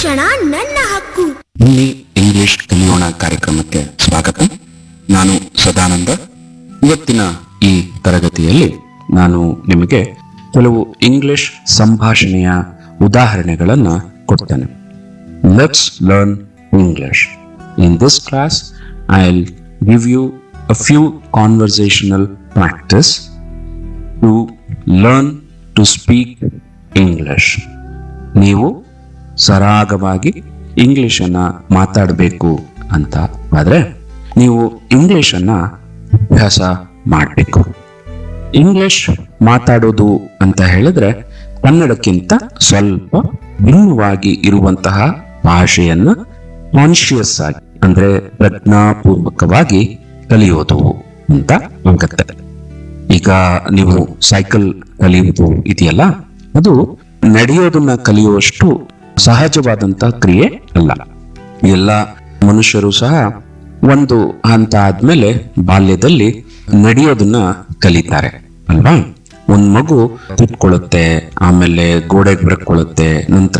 ಶಿಕ್ಷಣ ನನ್ನ ಹಕ್ಕು ಇಲ್ಲಿ ಇಂಗ್ಲಿಷ್ ಕಲಿಯೋಣ ಕಾರ್ಯಕ್ರಮಕ್ಕೆ ಸ್ವಾಗತ ನಾನು ಸದಾನಂದ ಇವತ್ತಿನ ಈ ತರಗತಿಯಲ್ಲಿ ನಾನು ನಿಮಗೆ ಕೆಲವು ಇಂಗ್ಲಿಷ್ ಸಂಭಾಷಣೆಯ ಉದಾಹರಣೆಗಳನ್ನ ಕೊಡ್ತೇನೆ let's learn English in this class I give you a few conversational practice to learn to speak English ನೀವು ಸರಾಗವಾಗಿ ಇಂಗ್ಲಿಷನ್ನ ಮಾತಾಡಬೇಕು ಅಂತ ಆದ್ರೆ ನೀವು ಇಂಗ್ಲಿಷನ್ನ ಅಭ್ಯಾಸ ಮಾಡಬೇಕು ಇಂಗ್ಲಿಷ್ ಮಾತಾಡೋದು ಅಂತ ಹೇಳಿದ್ರೆ ಕನ್ನಡಕ್ಕಿಂತ ಸ್ವಲ್ಪ ಭಿನ್ನವಾಗಿ ಇರುವಂತಹ ಭಾಷೆಯನ್ನ ಕಾನ್ಶಿಯಸ್ ಆಗಿ ಅಂದ್ರೆ ಪ್ರಜ್ಞಾಪೂರ್ವಕವಾಗಿ ಕಲಿಯೋದು ಅಂತ ಆಗುತ್ತೆ ಈಗ ನೀವು ಸೈಕಲ್ ಕಲಿಯುವುದು ಇದೆಯಲ್ಲ ಅದು ನಡೆಯೋದನ್ನ ಕಲಿಯುವಷ್ಟು ಸಹಜವಾದಂತ ಕ್ರಿಯೆ ಅಲ್ಲ ಎಲ್ಲ ಮನುಷ್ಯರು ಸಹ ಒಂದು ಹಂತ ಆದ್ಮೇಲೆ ಬಾಲ್ಯದಲ್ಲಿ ನಡೆಯೋದನ್ನ ಕಲಿತಾರೆ ಅಲ್ವಾ ಒಂದ್ ಮಗು ಕೂತ್ಕೊಳ್ಳುತ್ತೆ ಆಮೇಲೆ ಗೋಡೆಗೆ ಬೆಳ್ಕೊಳ್ಳುತ್ತೆ ನಂತರ